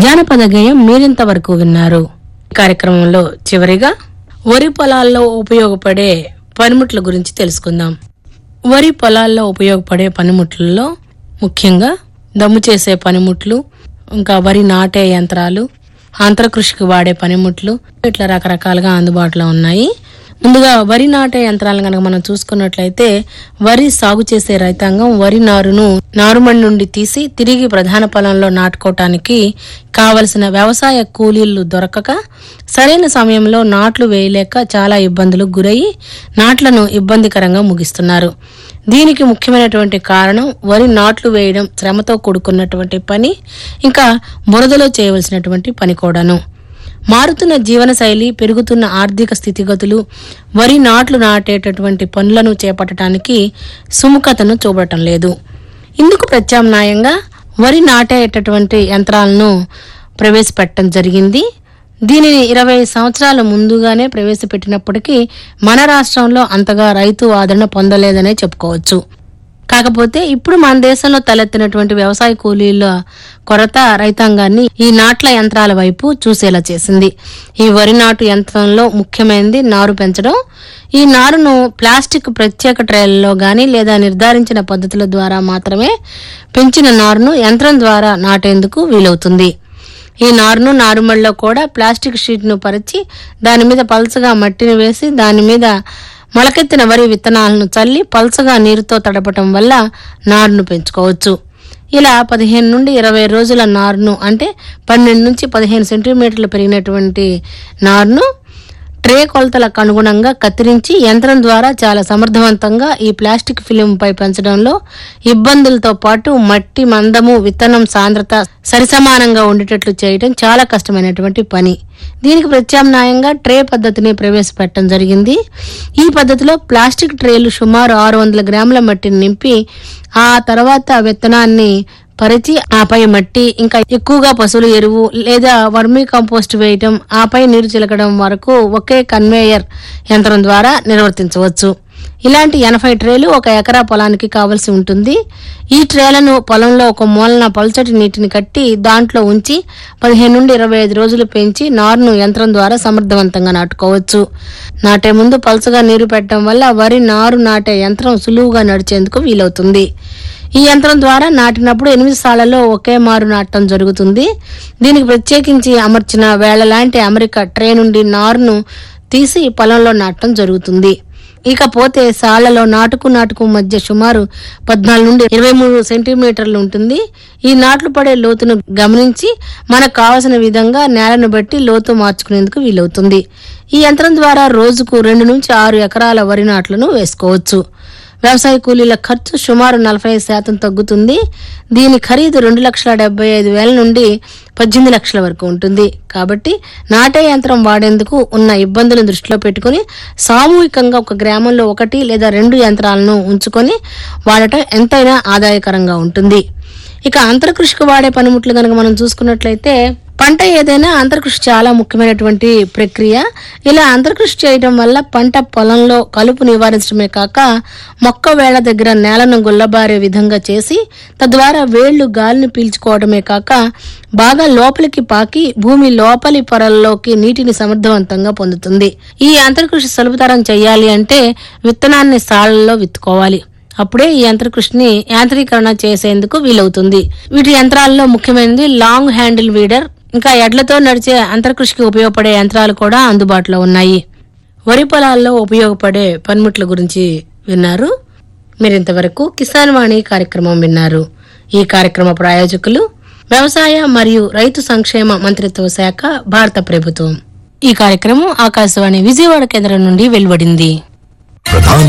జానపద గేయం మీరింతవరకు విన్నారు ఈ కార్యక్రమంలో చివరిగా వరి పొలాల్లో ఉపయోగపడే పనిముట్ల గురించి తెలుసుకుందాం వరి పొలాల్లో ఉపయోగపడే పనిముట్లలో ముఖ్యంగా దమ్ము చేసే పనిముట్లు ఇంకా వరి నాటే యంత్రాలు అంతరకృషికి వాడే పనిముట్లు ఇట్లా రకరకాలుగా అందుబాటులో ఉన్నాయి ముందుగా వరి నాటే యంత్రాలను కనుక మనం చూసుకున్నట్లయితే వరి సాగు చేసే రైతాంగం వరి నారును నారుమడి నుండి తీసి తిరిగి ప్రధాన పొలంలో నాటుకోవటానికి కావలసిన వ్యవసాయ కూలీలు దొరకక సరైన సమయంలో నాట్లు వేయలేక చాలా ఇబ్బందులకు గురయ్యి నాట్లను ఇబ్బందికరంగా ముగిస్తున్నారు దీనికి ముఖ్యమైనటువంటి కారణం వరి నాట్లు వేయడం శ్రమతో కూడుకున్నటువంటి పని ఇంకా బురదలో చేయవలసినటువంటి పని కూడాను మారుతున్న జీవనశైలి పెరుగుతున్న ఆర్థిక స్థితిగతులు వరి నాట్లు నాటేటటువంటి పనులను చేపట్టడానికి సుముఖతను చూపటం లేదు ఇందుకు ప్రత్యామ్నాయంగా వరి నాటేటటువంటి యంత్రాలను ప్రవేశపెట్టడం జరిగింది దీనిని ఇరవై సంవత్సరాల ముందుగానే ప్రవేశపెట్టినప్పటికీ మన రాష్ట్రంలో అంతగా రైతు ఆదరణ పొందలేదనే చెప్పుకోవచ్చు కాకపోతే ఇప్పుడు మన దేశంలో తలెత్తినటువంటి వ్యవసాయ కూలీల కొరత రైతాంగాన్ని ఈ నాట్ల యంత్రాల వైపు చూసేలా చేసింది ఈ వరి నాటు యంత్రంలో ముఖ్యమైనది నారు పెంచడం ఈ నారును ప్లాస్టిక్ ప్రత్యేక ట్రేలలో గాని లేదా నిర్ధారించిన పద్ధతుల ద్వారా మాత్రమే పెంచిన నారును యంత్రం ద్వారా నాటేందుకు వీలవుతుంది ఈ నారును నారుమడిలో కూడా ప్లాస్టిక్ షీట్ను పరిచి దాని మీద పల్చగా మట్టిని వేసి దాని మీద మొలకెత్తిన వరి విత్తనాలను చల్లి పల్చగా నీరుతో తడపటం వల్ల నారును పెంచుకోవచ్చు ఇలా పదిహేను నుండి ఇరవై రోజుల నారును అంటే పన్నెండు నుంచి పదిహేను సెంటీమీటర్లు పెరిగినటువంటి నారును ట్రే కొలతలకు అనుగుణంగా కత్తిరించి యంత్రం ద్వారా చాలా సమర్థవంతంగా ఈ ప్లాస్టిక్ ఫిలిం పై పెంచడంలో ఇబ్బందులతో పాటు మట్టి మందము విత్తనం సాంద్రత సరిసమానంగా ఉండేటట్లు చేయడం చాలా కష్టమైనటువంటి పని దీనికి ప్రత్యామ్నాయంగా ట్రే పద్ధతిని ప్రవేశపెట్టడం జరిగింది ఈ పద్ధతిలో ప్లాస్టిక్ ట్రేలు సుమారు ఆరు వందల గ్రాముల మట్టిని నింపి ఆ తర్వాత విత్తనాన్ని పరిచి ఆపై మట్టి ఇంకా ఎక్కువగా పశువుల ఎరువు లేదా వర్మీ కంపోస్ట్ వేయటం ఆపై నీరు చిలకడం వరకు ఒకే కన్వేయర్ యంత్రం ద్వారా నిర్వర్తించవచ్చు ఇలాంటి ఎనభై ట్రేలు ఒక ఎకరా పొలానికి కావలసి ఉంటుంది ఈ ట్రేలను పొలంలో ఒక మూలన పల్చటి నీటిని కట్టి దాంట్లో ఉంచి పదిహేను నుండి ఇరవై ఐదు రోజులు పెంచి నారును యంత్రం ద్వారా సమర్థవంతంగా నాటుకోవచ్చు నాటే ముందు పల్చగా నీరు పెట్టడం వల్ల వరి నారు నాటే యంత్రం సులువుగా నడిచేందుకు వీలవుతుంది ఈ యంత్రం ద్వారా నాటినప్పుడు ఎనిమిది సార్లలో ఒకే మారు నాటడం జరుగుతుంది దీనికి ప్రత్యేకించి అమర్చిన వేళ్ల లాంటి అమెరికా ట్రే నుండి నారును తీసి పొలంలో నాటడం జరుగుతుంది ఇకపోతే సాళ్లలో నాటుకు నాటుకు మధ్య సుమారు పద్నాలుగు నుండి ఇరవై మూడు సెంటీమీటర్లు ఉంటుంది ఈ నాట్లు పడే లోతును గమనించి మనకు కావలసిన విధంగా నేలను బట్టి లోతు మార్చుకునేందుకు వీలవుతుంది ఈ యంత్రం ద్వారా రోజుకు రెండు నుంచి ఆరు ఎకరాల వరి నాట్లను వేసుకోవచ్చు వ్యవసాయ కూలీల ఖర్చు సుమారు నలభై శాతం తగ్గుతుంది దీని ఖరీదు రెండు లక్షల డెబ్బై ఐదు వేల నుండి పద్దెనిమిది లక్షల వరకు ఉంటుంది కాబట్టి నాటే యంత్రం వాడేందుకు ఉన్న ఇబ్బందులను దృష్టిలో పెట్టుకుని సామూహికంగా ఒక గ్రామంలో ఒకటి లేదా రెండు యంత్రాలను ఉంచుకొని వాడటం ఎంతైనా ఆదాయకరంగా ఉంటుంది ఇక అంతర్కృషికి వాడే పనిముట్లు కనుక మనం చూసుకున్నట్లయితే పంట ఏదైనా అంతర్కృషి చాలా ముఖ్యమైనటువంటి ప్రక్రియ ఇలా అంతర్కృషి చేయడం వల్ల పంట పొలంలో కలుపు నివారించడమే కాక మొక్క వేళ్ల దగ్గర నేలను గుల్లబారే విధంగా చేసి తద్వారా వేళ్లు గాలిని పీల్చుకోవడమే కాక బాగా లోపలికి పాకి భూమి లోపలి పొరల్లోకి నీటిని సమర్థవంతంగా పొందుతుంది ఈ అంతర్కృషి సులభతరం చేయాలి అంటే విత్తనాన్ని సాళ్లలో విత్తుకోవాలి అప్పుడే ఈ యంత్రకృషిని యాంత్రీకరణ చేసేందుకు వీలవుతుంది వీటి యంత్రాల్లో ముఖ్యమైనది లాంగ్ హ్యాండిల్ వీడర్ ఇంకా ఎడ్లతో నడిచే అంతర్కృషికి ఉపయోగపడే యంత్రాలు కూడా అందుబాటులో ఉన్నాయి వరి పొలాల్లో ఉపయోగపడే పనిముట్ల గురించి విన్నారు మీరింతవరకు కిసాన్ వాణి కార్యక్రమం విన్నారు ఈ కార్యక్రమ ప్రాయోజకులు వ్యవసాయ మరియు రైతు సంక్షేమ మంత్రిత్వ శాఖ భారత ప్రభుత్వం ఈ కార్యక్రమం ఆకాశవాణి విజయవాడ కేంద్రం నుండి వెలువడింది ప్రధాన